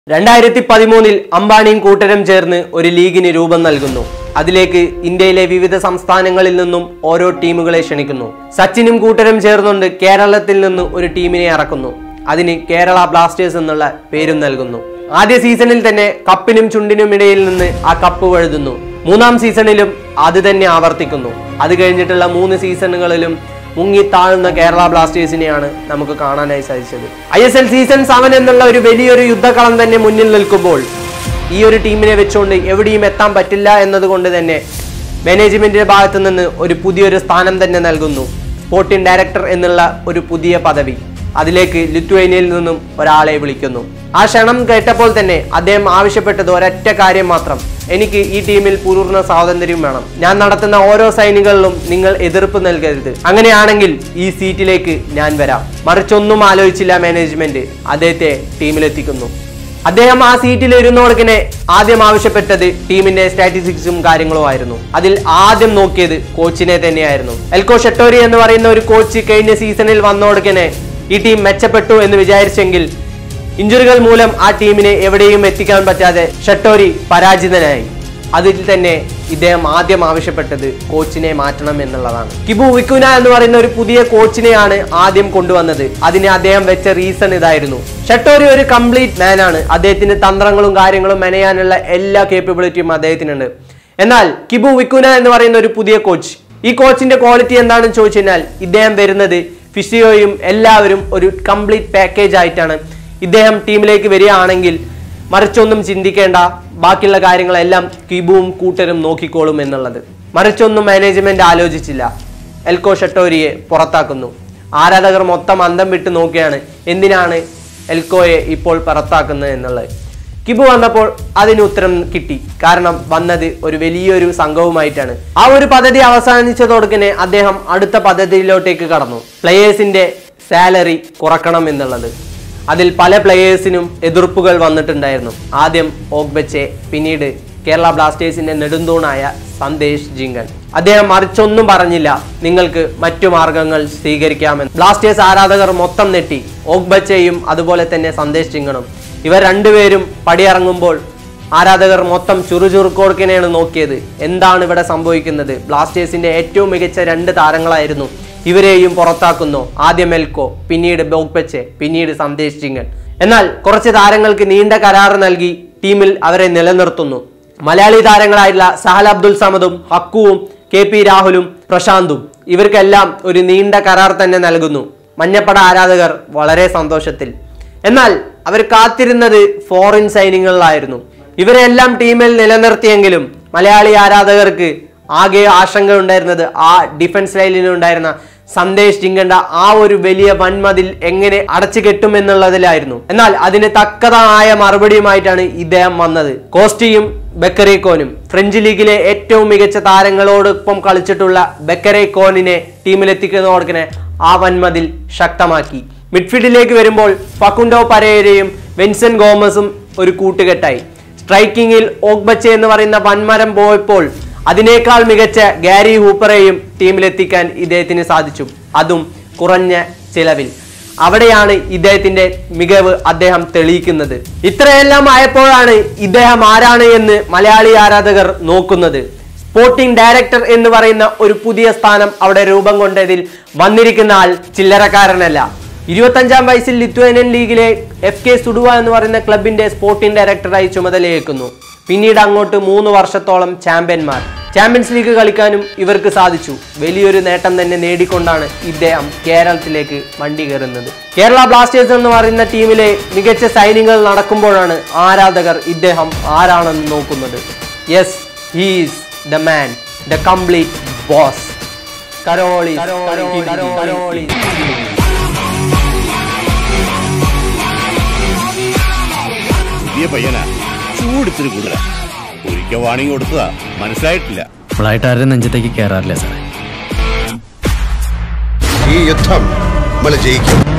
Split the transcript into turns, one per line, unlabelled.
രണ്ടായിരത്തി പതിമൂന്നിൽ അംബാനിയും കൂട്ടരും ചേർന്ന് ഒരു ലീഗിന് രൂപം നൽകുന്നു അതിലേക്ക് ഇന്ത്യയിലെ വിവിധ സംസ്ഥാനങ്ങളിൽ നിന്നും ഓരോ ടീമുകളെ ക്ഷണിക്കുന്നു സച്ചിനും കൂട്ടരും ചേർന്നുകൊണ്ട് കേരളത്തിൽ നിന്ന് ഒരു ടീമിനെ ഇറക്കുന്നു അതിന് കേരള ബ്ലാസ്റ്റേഴ്സ് എന്നുള്ള പേരും നൽകുന്നു ആദ്യ സീസണിൽ തന്നെ കപ്പിനും ചുണ്ടിനും ഇടയിൽ നിന്ന് ആ കപ്പ് വഴുതുന്നു മൂന്നാം സീസണിലും അത് തന്നെ ആവർത്തിക്കുന്നു അത് കഴിഞ്ഞിട്ടുള്ള മൂന്ന് സീസണുകളിലും മുങ്ങി താഴുന്ന കേരള ബ്ലാസ്റ്റേഴ്സിനെയാണ് നമുക്ക് കാണാനായി സാധിച്ചത് I S L season seven എന്നുള്ള ഒരു വലിയൊരു യുദ്ധക്കളം തന്നെ മുന്നിൽ നിൽക്കുമ്പോൾ ഈ ഒരു ടീമിനെ വെച്ചുകൊണ്ട് എവിടെയും എത്താൻ പറ്റില്ല എന്നതുകൊണ്ട് തന്നെ മാനേജ്മെന്റിന്റെ ഭാഗത്തു നിന്ന് ഒരു പുതിയൊരു സ്ഥാനം തന്നെ നൽകുന്നു സ്പോർട്ടിംഗ് ഡയറക്ടർ എന്നുള്ള ഒരു പുതിയ പദവി അതിലേക്ക് ലിത്വേനിയയിൽ നിന്നും ഒരാളെ വിളിക്കുന്നു ആ ക്ഷണം കേട്ടപ്പോൾ തന്നെ അദ്ദേഹം ആവശ്യപ്പെട്ടത് ഒരൊറ്റ കാര്യം മാത്രം എനിക്ക് ഈ ടീമിൽ പൂർണ്ണ സ്വാതന്ത്ര്യം വേണം ഞാൻ നടത്തുന്ന ഓരോ സൈനികളിലും നിങ്ങൾ എതിർപ്പ് നൽകരുത് അങ്ങനെയാണെങ്കിൽ ഈ സീറ്റിലേക്ക് ഞാൻ വരാം മറിച്ചൊന്നും ആലോചിച്ചില്ല മാനേജ്മെന്റ് അദ്ദേഹത്തെ ടീമിലെത്തിക്കുന്നു അദ്ദേഹം ആ സീറ്റിൽ ഇരുന്നോടക്കിനെ ആദ്യം ആവശ്യപ്പെട്ടത് ടീമിന്റെ സ്റ്റാറ്റിസ്റ്റിക്സും കാര്യങ്ങളും ആയിരുന്നു അതിൽ ആദ്യം നോക്കിയത് കോച്ചിനെ തന്നെയായിരുന്നു എൽകോ ഷെട്ടോരി എന്ന് പറയുന്ന ഒരു കോച്ച് കഴിഞ്ഞ സീസണിൽ വന്നോടക്കിനെ ഈ ടീം മെച്ചപ്പെട്ടു എന്ന് വിചാരിച്ചെങ്കിൽ ഇഞ്ചുറികൾ മൂലം ആ ടീമിനെ എവിടെയും എത്തിക്കാൻ പറ്റാതെ ഷട്ടോരി പരാജിതനായി അതിൽ തന്നെ ഇദ്ദേഹം ആദ്യം ആവശ്യപ്പെട്ടത് കോച്ചിനെ മാറ്റണം എന്നുള്ളതാണ് കിബു വിക്കുന എന്ന് പറയുന്ന ഒരു പുതിയ കോച്ചിനെയാണ് ആദ്യം കൊണ്ടുവന്നത് അതിന് അദ്ദേഹം വെച്ച റീസൺ ഇതായിരുന്നു ഷട്ടോരി ഒരു കംപ്ലീറ്റ് മാൻ ആണ് അദ്ദേഹത്തിന് തന്ത്രങ്ങളും കാര്യങ്ങളും മെനയാനുള്ള എല്ലാ കേപ്പബിലിറ്റിയും അദ്ദേഹത്തിനുണ്ട് എന്നാൽ കിബു വിക്കുന എന്ന് പറയുന്ന ഒരു പുതിയ കോച്ച് ഈ കോച്ചിന്റെ ക്വാളിറ്റി എന്താണെന്ന് ചോദിച്ചു കഴിഞ്ഞാൽ ഇദ്ദേഹം വരുന്നത് ഫിസിയോയും എല്ലാവരും ഒരു കംപ്ലീറ്റ് പാക്കേജ് ആയിട്ടാണ് ഇദ്ദേഹം ടീമിലേക്ക് വരികയാണെങ്കിൽ മറിച്ചൊന്നും ചിന്തിക്കേണ്ട ബാക്കിയുള്ള കാര്യങ്ങളെല്ലാം കിബുവും കൂട്ടരും നോക്കിക്കോളും എന്നുള്ളത് മറിച്ചൊന്നും മാനേജ്മെന്റ് ആലോചിച്ചില്ല എൽകോ ഷട്ടോരിയെ പുറത്താക്കുന്നു ആരാധകർ മൊത്തം അന്തം വിട്ട് നോക്കിയാണ് എന്തിനാണ് എൽക്കോയെ ഇപ്പോൾ പുറത്താക്കുന്നത് എന്നുള്ളത് കിബു വന്നപ്പോൾ അതിന് ഉത്തരം കിട്ടി കാരണം വന്നത് ഒരു വലിയൊരു സംഘവുമായിട്ടാണ് ആ ഒരു പദ്ധതി അവസാനിച്ചതോടൊക്കെ അദ്ദേഹം അടുത്ത പദ്ധതിയിലോട്ടേക്ക് കടന്നു പ്ലെയേഴ്സിന്റെ സാലറി കുറക്കണം എന്നുള്ളത് അതിൽ പല പ്ലെയേഴ്സിനും എതിർപ്പുകൾ വന്നിട്ടുണ്ടായിരുന്നു ആദ്യം ഓഗ്ബച്ചെ പിന്നീട് കേരള ബ്ലാസ്റ്റേഴ്സിന്റെ നെടുന്തൂണായ സന്ദേശ് ജിങ്കൻ അദ്ദേഹം മറിച്ചൊന്നും പറഞ്ഞില്ല നിങ്ങൾക്ക് മറ്റു മാർഗങ്ങൾ സ്വീകരിക്കാമെന്ന് ബ്ലാസ്റ്റേഴ്സ് ആരാധകർ മൊത്തം നെട്ടി ഓഗ്ബച്ചയും അതുപോലെ തന്നെ സന്ദേശ് ജിങ്കണും ഇവർ രണ്ടുപേരും പടിയിറങ്ങുമ്പോൾ ആരാധകർ മൊത്തം ചുറുചുറുക്കോടുക്കനെയാണ് നോക്കിയത് എന്താണ് ഇവിടെ സംഭവിക്കുന്നത് ബ്ലാസ്റ്റേഴ്സിന്റെ ഏറ്റവും മികച്ച രണ്ട് താരങ്ങളായിരുന്നു ഇവരെയും പുറത്താക്കുന്നു ആദ്യം എൽക്കോ പിന്നീട് ബോഗ്പെച്ചെ പിന്നീട് സന്ദേശ് ജിങ്ങൻ എന്നാൽ കുറച്ച് താരങ്ങൾക്ക് നീണ്ട കരാർ നൽകി ടീമിൽ അവരെ നിലനിർത്തുന്നു മലയാളി താരങ്ങളായിട്ടുള്ള സഹൽ അബ്ദുൽ സമദും ഹക്കുവും കെ പി രാഹുലും പ്രശാന്തും ഇവർക്കെല്ലാം ഒരു നീണ്ട കരാർ തന്നെ നൽകുന്നു മഞ്ഞപ്പട ആരാധകർ വളരെ സന്തോഷത്തിൽ എന്നാൽ അവർ കാത്തിരുന്നത് ഫോറിൻ സൈനികളിലായിരുന്നു ഇവരെല്ലാം ടീമിൽ നിലനിർത്തിയെങ്കിലും മലയാളി ആരാധകർക്ക് ആകെ ആശങ്ക ഉണ്ടായിരുന്നത് ആ ഡിഫൻസ് ലൈനിൽ ഉണ്ടായിരുന്ന സന്ദേശ് ജിങ്കണ്ട ആ ഒരു വലിയ വൻമതിൽ എങ്ങനെ അടച്ചു കെട്ടുമെന്നുള്ളതിലായിരുന്നു എന്നാൽ അതിന് തക്കതായ മറുപടിയുമായിട്ടാണ് ഇദ്ദേഹം വന്നത് കോസ്റ്റിയും ബെക്കറേക്കോനും ഫ്രഞ്ച് ലീഗിലെ ഏറ്റവും മികച്ച താരങ്ങളോടൊപ്പം കളിച്ചിട്ടുള്ള ബെക്കറേക്കോനിനെ ടീമിലെത്തിക്കുന്നതോടൊക്കെ ആ വൻമതിൽ ശക്തമാക്കി മിഡ്ഫീൽഡിലേക്ക് വരുമ്പോൾ ഫക്കുണ്ടോ പരേരയും വെൻസൻ ഗോമസും ഒരു കൂട്ടുകെട്ടായി സ്ട്രൈക്കിങ്ങിൽ ഓഗ്ബച്ചെ എന്ന് പറയുന്ന വൻമരം പോയപ്പോൾ അതിനേക്കാൾ മികച്ച ഗാരി ഹൂപ്പറെയും ടീമിലെത്തിക്കാൻ ഇദ്ദേഹത്തിന് സാധിച്ചു അതും കുറഞ്ഞ ചിലവിൽ അവിടെയാണ് ഇദ്ദേഹത്തിന്റെ മികവ് അദ്ദേഹം തെളിയിക്കുന്നത് ഇത്രയെല്ലാം ആയപ്പോഴാണ് ഇദ്ദേഹം ആരാണ് എന്ന് മലയാളി ആരാധകർ നോക്കുന്നത് സ്പോർട്ടിംഗ് ഡയറക്ടർ എന്ന് പറയുന്ന ഒരു പുതിയ സ്ഥാനം അവിടെ രൂപം കൊണ്ടതിൽ വന്നിരിക്കുന്ന ആൾ ചില്ലറക്കാരനല്ല ഇരുപത്തഞ്ചാം വയസ്സിൽ ലിത്വേനിയൻ ലീഗിലെ എഫ് കെ സുഡുവ എന്ന് പറയുന്ന ക്ലബിന്റെ സ്പോർട്ടിംഗ് ഡയറക്ടറായി ചുമതലയേൽക്കുന്നു പിന്നീട് അങ്ങോട്ട് മൂന്ന് വർഷത്തോളം ചാമ്പ്യന്മാർ ചാമ്പ്യൻസ് ലീഗ് കളിക്കാനും ഇവർക്ക് സാധിച്ചു വലിയൊരു നേട്ടം തന്നെ നേടിക്കൊണ്ടാണ് ഇദ്ദേഹം കേരളത്തിലേക്ക് വണ്ടി കയറുന്നത് കേരള ബ്ലാസ്റ്റേഴ്സ് എന്ന് പറയുന്ന ടീമിലെ മികച്ച സൈനികൾ നടക്കുമ്പോഴാണ് ആരാധകർ ഇദ്ദേഹം ആരാണെന്ന് നോക്കുന്നത് yes he's the man the complete boss Karolis Karolis Karolis
പുതിയ പയ്യനാ ചൂടിത്തിരി കൂടുതലാ ഒരിക്കൽ വാണിംഗ് കൊടുത്തതാ മനസ്സിലായിട്ടില്ല
ഫ്ലൈറ്റ് ആരുടെ നെഞ്ചത്തേക്ക് കയറാറില്ല സാറേ
ഈ യുദ്ധം നമ്മൾ ജയിക്കും